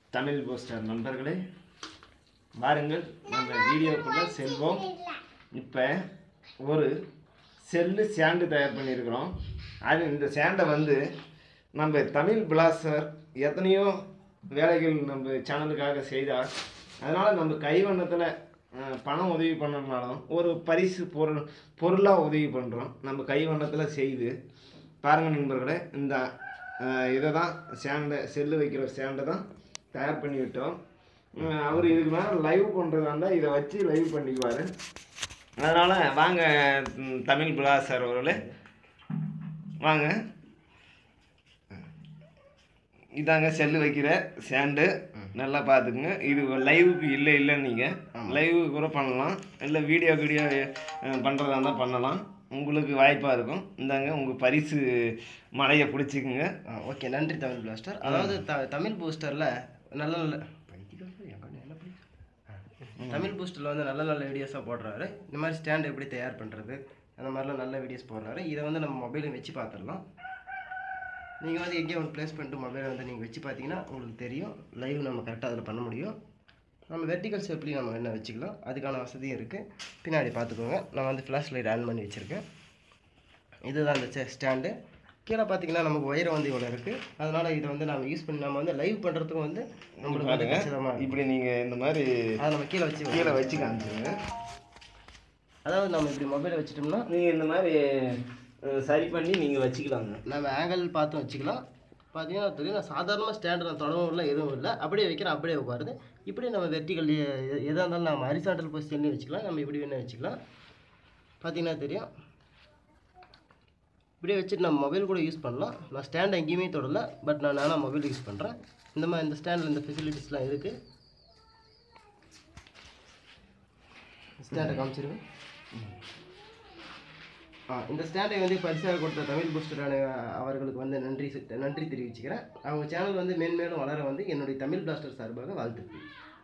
Tamil poster நண்பர்களே வாருங்கள் நம்ம வீடியோக்குள்ளே செல்வோம் இப்போ ஒரு செல்லு ஸ்டாண்டு தயார் பண்ணியிருக்கிறோம் அது இந்த ஸ்டாண்டை வந்து நம்ம தமிழ் பிளாசர் எத்தனையோ வேலைகள் நம்ம சேனலுக்காக செய்தால் அதனால் நம்ம கைவண்ணத்தில் பணம் உதவி பண்ணணும்னாலும் ஒரு பரிசு பொருள் பொருளாக உதவி பண்ணுறோம் நம்ம கைவண்ணத்தில் செய்து பாருங்கள் நண்பர்களே இந்த இதை தான் ஸ்டாண்டை செல்லு வைக்கிற ஸ்டாண்டை தான் தயார் பண்ணி விட்டோம் அஹ் அவர் இதுக்கு மேலே லைவ் பண்ணுறதா இருந்தால் இதை வச்சு லைவ் பண்ணிக்குவார் அதனால் வாங்க ம், தமிழ் பிளாசர் அவர்களே வாங்க இதாங்க செல்லு வைக்கிற ஸ்டாண்டு நல்லா பார்த்துக்குங்க இது லைவுக்கு இல்லை இல்லைன்னு நீங்கள் லைவு கூட பண்ணலாம் இல்லை வீடியோ வீடியோ பண்ணுறதா இருந்தால் பண்ணலாம் உங்களுக்கு வாய்ப்பாக இருக்கும் இந்தாங்க உங்கள் பரிசு மலையை பிடிச்சிக்குங்க ஆ ஓகே நன்றி தமிழ் பிளாஸ்டர் அதாவது த தமிழ் பூஸ்டரில் நல்ல நல்ல தமிழ் பூஸ்டரில் வந்து நல்ல நல்ல வீடியோஸாக போடுறாரு இந்த மாதிரி ஸ்டாண்ட் எப்படி தயார் பண்ணுறது அந்த மாதிரிலாம் நல்ல வீடியோஸ் போடுறாரு இதை வந்து நம்ம மொபைலில் வச்சு பார்த்துடலாம் நீங்கள் வந்து எங்கேயோ ஒன்று ப்ளேஸ் பண்ணிட்டு மொபைலை வந்து நீங்கள் வச்சு பார்த்தீங்கன்னா உங்களுக்கு தெரியும் லைவ் நம்ம கரெக்டாக அதில் பண்ண முடியும் நம்ம வெர்டிக்கல் ஷேப்லேயும் நம்ம என்ன வச்சுக்கலாம் அதுக்கான வசதியும் இருக்குது பின்னாடி பார்த்துக்கோங்க நான் வந்து ஃப்ளாஷ் லைட் ஆன் பண்ணி வச்சுருக்கேன் இதுதான் இந்த ஸ்டாண்டு கீழே பார்த்தீங்கன்னா நமக்கு ஒயர் வந்து இவ்வளோ இருக்குது அதனால் இதை வந்து நம்ம யூஸ் பண்ணி நம்ம வந்து லைவ் பண்ணுறதுக்கும் வந்து நம்மளுக்கு வந்து பாருங்க கச்சிதமாக இப்படி நீங்கள் இந்த மாதிரி அதை நம்ம கீழே வச்சு கீழே வச்சு காமிச்சிருங்க அதாவது நம்ம இப்படி மொபைலை வச்சுட்டோம்னா நீங்கள் இந்த மாதிரி அஹ், சரி பண்ணி நீங்கள் வச்சுக்கலாங்க நம்ம ஆங்கிள் பார்த்து வச்சுக்கலாம் பார்த்தீங்கன்னா தெரியும் நான் சாதாரணமாக ஸ்டாண்டு நான் தொடவும் இல்லை எதுவும் இல்லை அப்படியே வைக்கிறேன் அப்படியே உட்காருது இப்படி நம்ம வெர்டிக்கல் எதாக இருந்தாலும் நம்ம ஹரிசாண்டல் பொசிஷன்லேயும் வச்சுக்கலாம் நம்ம இப்படி வேணால் வச்சுக்கலாம் பார்த்தீங்கன்னா தெரியும் இப்படியே வச்சுட்டு நம்ம மொபைல் கூட யூஸ் பண்ணலாம் நான் ஸ்டாண்ட் எங்கேயுமே தொடல பட் நான் நானாக மொபைல் யூஸ் பண்ணுறேன் இந்த மாதிரி இந்த ஸ்டாண்டில் இந்த ஃபெசிலிட்டிஸ்லாம் இருக்குது ஸ்டாண்டை காமிச்சிருவேன் ஆ இந்த ஸ்டாண்டை வந்து பரிசாக கொடுத்த தமிழ் பூஸ்டரான அவர்களுக்கு வந்து நன்றி செ- நன்றி தெரிவிச்சுக்கிறேன் அவங்க சேனல் வந்து மேன்மேலும் வளர வந்து என்னுடைய தமிழ் பிளாஸ்டர் சார்பாக வாழ்த்துக்கள்